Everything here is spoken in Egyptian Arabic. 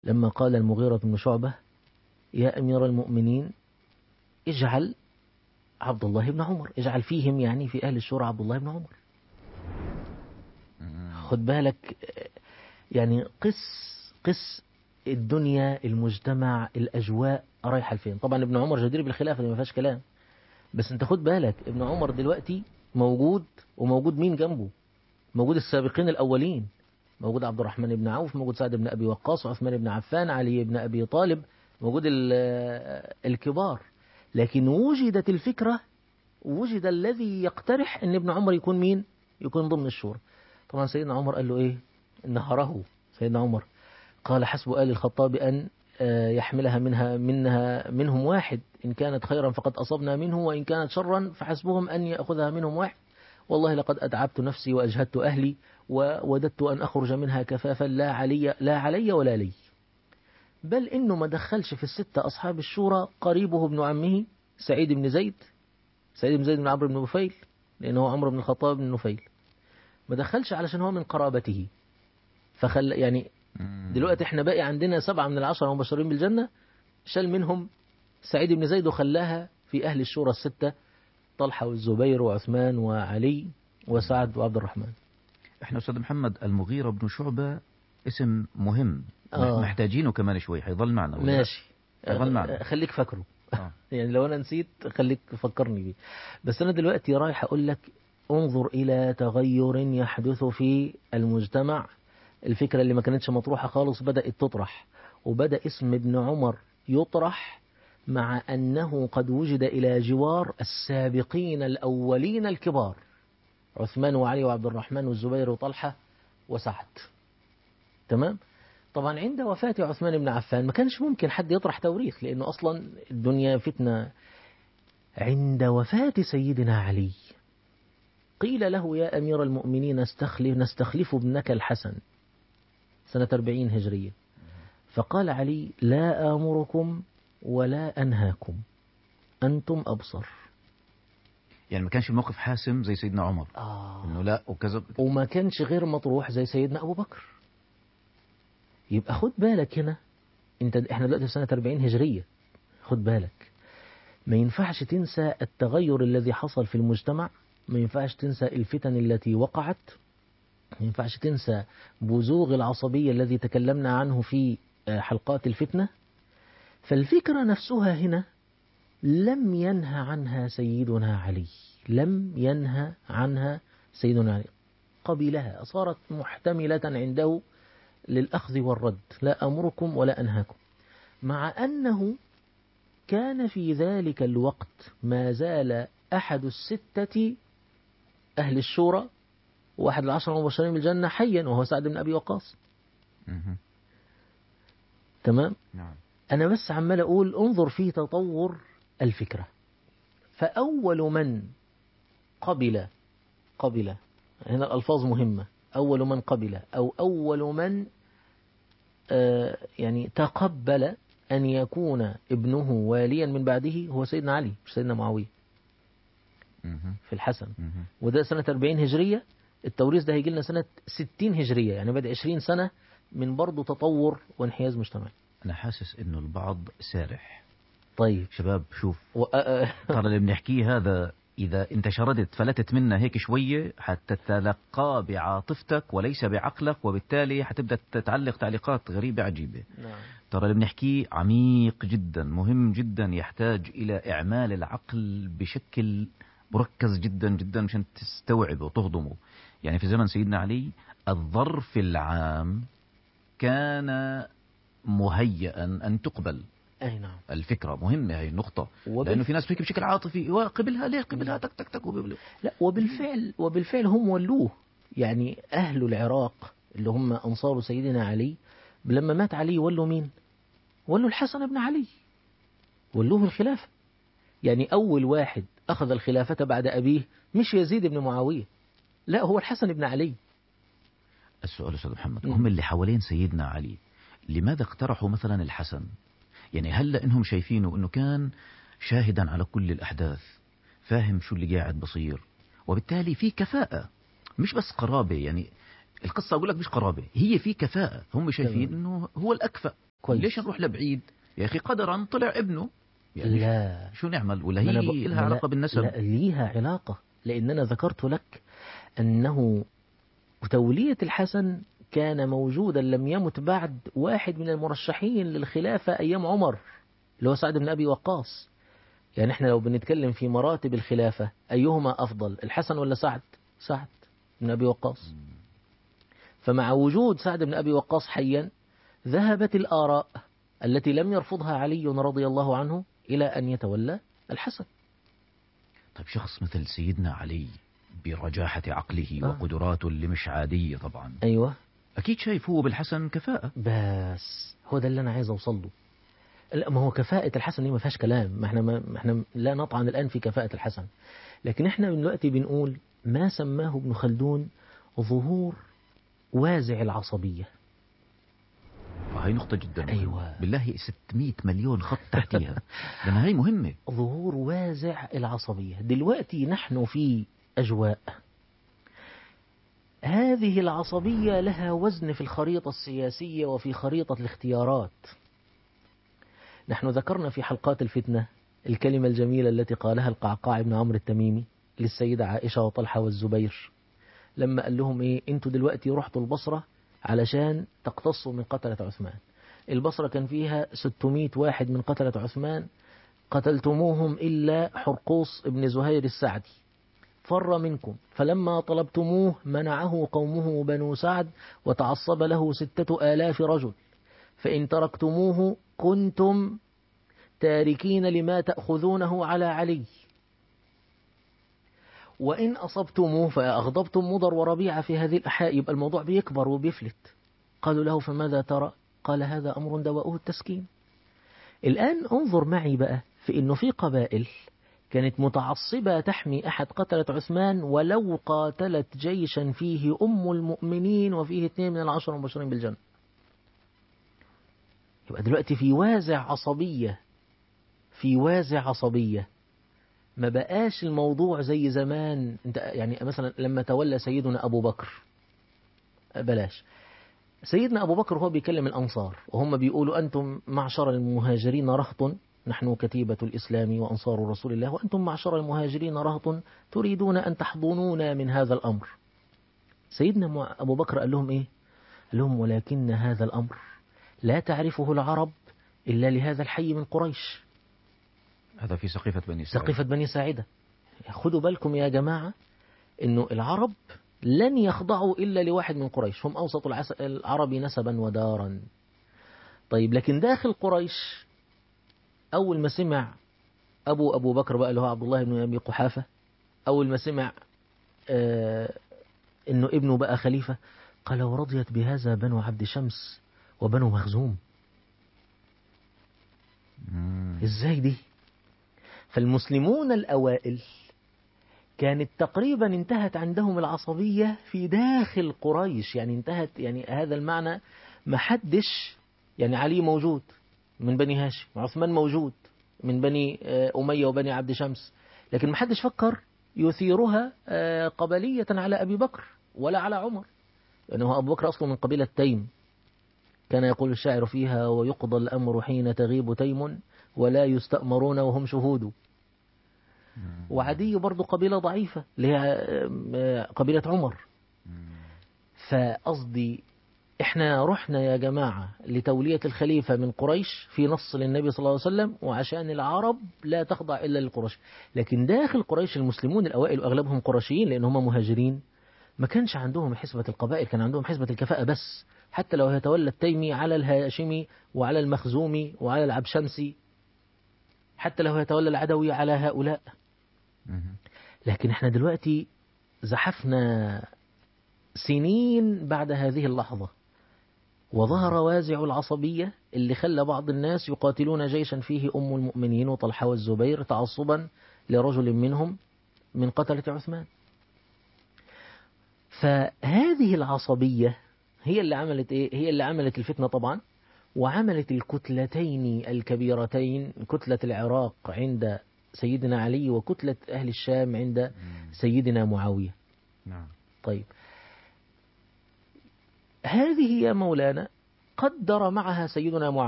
لما قال المغيرة بن شعبة يا أمير المؤمنين اجعل عبد الله بن عمر اجعل فيهم يعني في أهل الشورى عبد الله بن عمر خد بالك يعني قس قس الدنيا المجتمع الأجواء رايحة لفين طبعا ابن عمر جدير بالخلافة دي ما فيهاش كلام بس انت خد بالك ابن عمر دلوقتي موجود وموجود مين جنبه موجود السابقين الأولين موجود عبد الرحمن بن عوف موجود سعد بن أبي وقاص وعثمان بن عفان علي بن أبي طالب موجود الكبار لكن وجدت الفكرة وجد الذي يقترح ان ابن عمر يكون مين يكون ضمن الشورى طبعا سيدنا عمر قال له ايه نهره سيدنا عمر قال حسب آل الخطاب أن يحملها منها منها منهم واحد إن كانت خيرا فقد أصبنا منه وإن كانت شرا فحسبهم أن يأخذها منهم واحد والله لقد أتعبت نفسي وأجهدت أهلي ووددت أن أخرج منها كفافا لا علي لا علي ولا لي بل إنه ما دخلش في الستة أصحاب الشورى قريبه ابن عمه سعيد بن زيد سعيد بن زيد بن عمرو بن نفيل لأنه عمرو بن الخطاب بن نفيل ما دخلش علشان هو من قرابته فخل يعني دلوقتي احنا باقي عندنا سبعة من العشرة مبشرين بالجنة شال منهم سعيد بن زيد وخلاها في أهل الشورى الستة طلحة والزبير وعثمان وعلي وسعد وعبد الرحمن احنا أستاذ محمد المغيرة بن شعبة اسم مهم آه. محتاجينه كمان شوي حيظل معنا ماشي حيظل معنا خليك فاكره آه. يعني لو أنا نسيت خليك فكرني بيه بس أنا دلوقتي رايح أقول لك انظر إلى تغير يحدث في المجتمع الفكرة اللي ما كانتش مطروحة خالص بدأت تطرح وبدأ اسم ابن عمر يطرح مع أنه قد وجد إلى جوار السابقين الأولين الكبار عثمان وعلي وعبد الرحمن والزبير وطلحة وسعد تمام طبعا عند وفاة عثمان بن عفان ما كانش ممكن حد يطرح توريث لأنه أصلا الدنيا فتنة عند وفاة سيدنا علي قيل له يا أمير المؤمنين نستخلف, نستخلف ابنك الحسن سنة 40 هجرية فقال علي لا آمركم ولا أنهاكم أنتم أبصر يعني ما كانش الموقف حاسم زي سيدنا عمر آه. انه لا وكذا وما كانش غير مطروح زي سيدنا أبو بكر يبقى خد بالك هنا انت احنا دلوقتي في سنة 40 هجرية خد بالك ما ينفعش تنسى التغير الذي حصل في المجتمع ما ينفعش تنسى الفتن التي وقعت ما ينفعش تنسى بزوغ العصبية الذي تكلمنا عنه في حلقات الفتنة فالفكرة نفسها هنا لم ينهى عنها سيدنا علي لم ينهى عنها سيدنا علي قبلها صارت محتملة عنده للأخذ والرد لا أمركم ولا أنهاكم مع أنه كان في ذلك الوقت ما زال أحد الستة أهل الشورى واحد العشر المبشرين بالجنة حيا وهو سعد بن أبي وقاص تمام نعم أنا بس عمال أقول انظر في تطور الفكرة فأول من قبل قبل هنا الألفاظ مهمة أول من قبل أو أول من آه يعني تقبل أن يكون ابنه واليا من بعده هو سيدنا علي مش سيدنا معاوية في الحسن وده سنة 40 هجرية التوريث ده هيجي لنا سنة 60 هجرية يعني بعد 20 سنة من برضه تطور وانحياز مجتمعي أنا حاسس إنه البعض سارح طيب شباب شوف و... ترى اللي بنحكيه هذا إذا أنت شردت فلتت منا هيك شوية حتتلقاه بعاطفتك وليس بعقلك وبالتالي حتبدأ تعلق تعليقات غريبة عجيبة نعم. ترى اللي بنحكيه عميق جدا مهم جدا يحتاج إلى إعمال العقل بشكل مركز جدا جدا مشان تستوعبه وتهضمه يعني في زمن سيدنا علي الظرف العام كان مهيئا أن تقبل أي نعم الفكرة مهمة هي النقطة وبال- لأنه في ناس بتحكي بشكل عاطفي وقبلها ليه قبلها تك تك تك وبيبلغ. لا وبالفعل وبالفعل هم ولوه يعني أهل العراق اللي هم أنصار سيدنا علي لما مات علي ولوا مين؟ ولوا الحسن بن علي ولوه الخلافة يعني أول واحد أخذ الخلافة بعد أبيه مش يزيد بن معاوية لا هو الحسن بن علي السؤال أستاذ محمد مم. هم اللي حوالين سيدنا علي لماذا اقترحوا مثلا الحسن يعني هل لأنهم شايفينه أنه كان شاهدا على كل الأحداث فاهم شو اللي قاعد بصير وبالتالي في كفاءة مش بس قرابة يعني القصة أقول لك مش قرابة هي في كفاءة هم شايفين تمام. أنه هو الأكفأ كويس ليش نروح لبعيد يا أخي قدرا طلع ابنه يعني لا شو نعمل ولا ما أنا هي ب- لها ما علاقة لا- بالنسب لا ليها علاقة لأن أنا ذكرت لك أنه تولية الحسن كان موجودا لم يمت بعد واحد من المرشحين للخلافة أيام عمر اللي هو سعد بن أبي وقاص يعني احنا لو بنتكلم في مراتب الخلافة أيهما أفضل الحسن ولا سعد سعد بن أبي وقاص فمع وجود سعد بن أبي وقاص حيا ذهبت الآراء التي لم يرفضها علي رضي الله عنه إلى أن يتولى الحسن طيب شخص مثل سيدنا علي برجاحة عقله آه. وقدراته اللي مش عادية طبعا أيوة أكيد شايف هو بالحسن كفاءة بس هو ده اللي انا عايز اوصل له لا ما هو كفاءة الحسن دي ما فيهاش كلام ما احنا ما ما احنا لا نطعن الان في كفاءة الحسن لكن احنا دلوقتي بنقول ما سماه ابن خلدون ظهور وازع العصبية هاي نقطة جدا مهمة. أيوة. بالله 600 مليون خط تحتيها لأن هاي مهمة ظهور وازع العصبية دلوقتي نحن في أجواء هذه العصبية لها وزن في الخريطة السياسية وفي خريطة الاختيارات نحن ذكرنا في حلقات الفتنة الكلمة الجميلة التي قالها القعقاع بن عمرو التميمي للسيدة عائشة وطلحة والزبير لما قال لهم ايه انتوا دلوقتي رحتوا البصرة علشان تقتصوا من قتلة عثمان البصرة كان فيها 600 واحد من قتلة عثمان قتلتموهم إلا حرقوس بن زهير السعدي فر منكم فلما طلبتموه منعه قومه بنو سعد وتعصب له ستة آلاف رجل فإن تركتموه كنتم تاركين لما تأخذونه على علي وإن أصبتموه فأغضبتم مضر وربيعة في هذه الأحياء يبقى الموضوع بيكبر وبيفلت قالوا له فماذا ترى قال هذا أمر دواؤه التسكين الآن انظر معي بقى في أنه في قبائل كانت متعصبة تحمي أحد قتلة عثمان ولو قاتلت جيشا فيه أم المؤمنين وفيه اثنين من العشر المبشرين بالجنة يبقى دلوقتي في وازع عصبية في وازع عصبية ما بقاش الموضوع زي زمان انت يعني مثلا لما تولى سيدنا أبو بكر بلاش سيدنا أبو بكر هو بيكلم الأنصار وهم بيقولوا أنتم معشر المهاجرين رهط نحن كتيبة الإسلام وأنصار رسول الله وأنتم معشر المهاجرين رهط تريدون أن تحضنونا من هذا الأمر سيدنا أبو بكر قال لهم إيه قال لهم ولكن هذا الأمر لا تعرفه العرب إلا لهذا الحي من قريش هذا في سقيفة بني سعيد سقيفة بني ساعدة خدوا بالكم يا جماعة إنه العرب لن يخضعوا إلا لواحد من قريش هم أوسط العس- العرب نسبا ودارا طيب لكن داخل قريش أول ما سمع أبو أبو بكر بقى اللي هو عبد الله بن أبي قحافة أول ما سمع آه إنه ابنه بقى خليفة قال ورضيت بهذا بنو عبد شمس وبنو مخزوم مم. ازاي دي فالمسلمون الأوائل كانت تقريبا انتهت عندهم العصبية في داخل قريش يعني انتهت يعني هذا المعنى ما حدش يعني علي موجود من بني هاشم عثمان موجود من بني آه، أمية وبني عبد شمس لكن ما حدش فكر يثيرها آه، قبلية على أبي بكر ولا على عمر لأنه أبو بكر أصله من قبيلة تيم كان يقول الشاعر فيها ويقضى الأمر حين تغيب تيم ولا يستأمرون وهم شهود وعدي برضو قبيلة ضعيفة اللي هي آه، قبيلة عمر فقصدي احنا رحنا يا جماعة لتولية الخليفة من قريش في نص للنبي صلى الله عليه وسلم وعشان العرب لا تخضع إلا للقريش لكن داخل قريش المسلمون الأوائل وأغلبهم قرشيين لأن هم مهاجرين ما كانش عندهم حسبة القبائل كان عندهم حسبة الكفاءة بس حتى لو يتولى التيمي على الهاشمي وعلى المخزومي وعلى العبشمسي حتى لو يتولى العدوي على هؤلاء مم. لكن احنا دلوقتي زحفنا سنين بعد هذه اللحظة وظهر وازع العصبية اللي خلى بعض الناس يقاتلون جيشا فيه أم المؤمنين وطلحة والزبير تعصبا لرجل منهم من قتلة عثمان فهذه العصبية هي اللي عملت إيه؟ هي اللي عملت الفتنة طبعا وعملت الكتلتين الكبيرتين كتلة العراق عند سيدنا علي وكتلة أهل الشام عند سيدنا معاوية نعم طيب هذه يا مولانا قدر معها سيدنا معاوية